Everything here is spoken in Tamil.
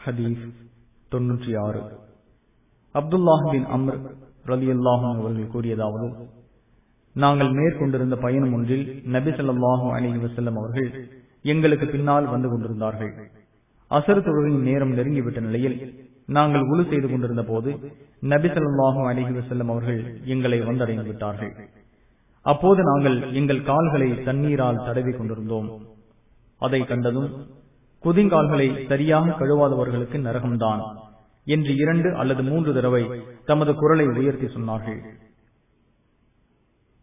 ஹதீஸ் தொன்னூற்றி ஆறு அப்துல்லாஹின் அம்ர் ரலி அல்லாஹும் அவர்கள் கூறியதாவது நாங்கள் மேற்கொண்டிருந்த பயணம் ஒன்றில் நபி சொல்லாஹும் அலஹி வசல்லம் அவர்கள் எங்களுக்கு பின்னால் வந்து கொண்டிருந்தார்கள் அசர் தொழுகையின் நேரம் நெருங்கிவிட்ட நிலையில் நாங்கள் உழு செய்து கொண்டிருந்த போது நபி சொல்லாஹும் அலஹி வசல்லம் அவர்கள் எங்களை வந்தடைந்து விட்டார்கள் அப்போது நாங்கள் எங்கள் கால்களை தண்ணீரால் தடவி கொண்டிருந்தோம் அதை கண்டதும் குதிங்கால்களை சரியாக கழுவாதவர்களுக்கு நரகம்தான் என்று இரண்டு அல்லது மூன்று தடவை தமது குரலை உயர்த்தி சொன்னார்கள்